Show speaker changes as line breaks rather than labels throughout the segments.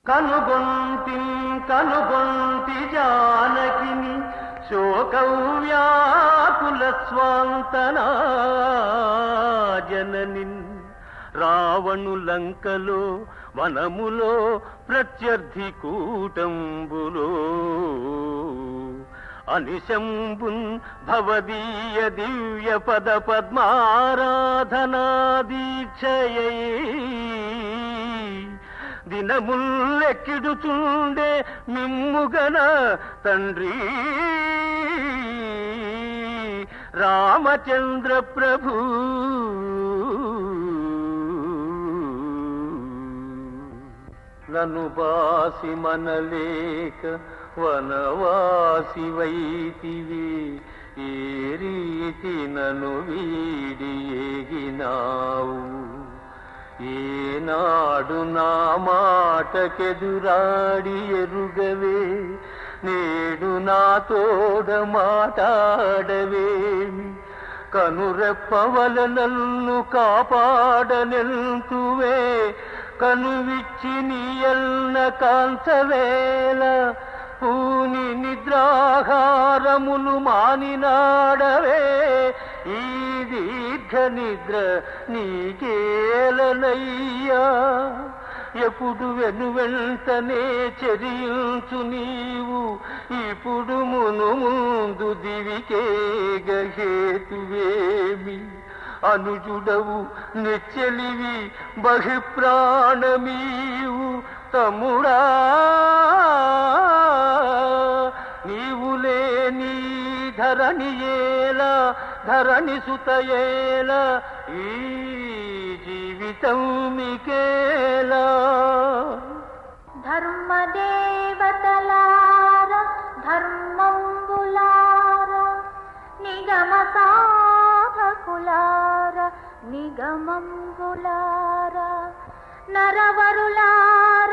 కనుగొంటి కనుగొంటి జానకిని శోకవ్యాకుల స్వాంతనా జననిన్ రావణు లంకలో వనములో ప్రత్యర్థి కూటంబులో అనిశంబున్ భవదీయ దివ్య పద పద్మారాధనా దీక్షయై దినముల్లెక్కిడుచుండే మిమ్ముగన తండ్రి రామచంద్ర ప్రభు నన్ను బాసి మనలేక వనవాసి వైతివి ఏ రీతి నన్ను వీడి ఏగినావు ఏనాడు నా మాటకెదురాడి ఎరుగవే నేడు నా తోడ మాటాడవేమి కనురెప్పవల నన్ను కాపాడనెల్తువే కనువిచ్చి నీయల్న కాంచవేల పూని నిద్రాహారములు మానినాడవే ఈ దీర్ఘ నిద్ర నీకేలనయ్యా ఎప్పుడు వెను వెంటనే చెరియుచు నీవు ఇప్పుడు మును ముందు దివికే గహేతువేమి అనుజుడవు నెచ్చెలివి బహిప్రాణమీవు తమ్ముడా నీవు లేని ధరణి ఏలా ధరణి సుతయేల ఈ జీవితం మికేలా
ధర్మదేవతలార ధర్మంబులార నిగమ సాధకులార నిగమంబులార నరవరులార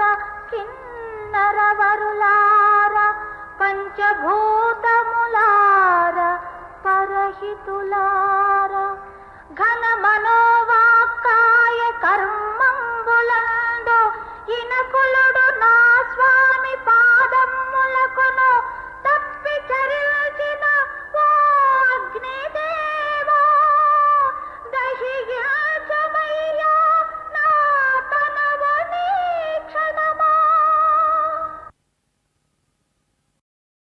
కిన్నరవరులార పంచభూతములార పరహితులార ఘన మనోవాక్కాయ కర్మ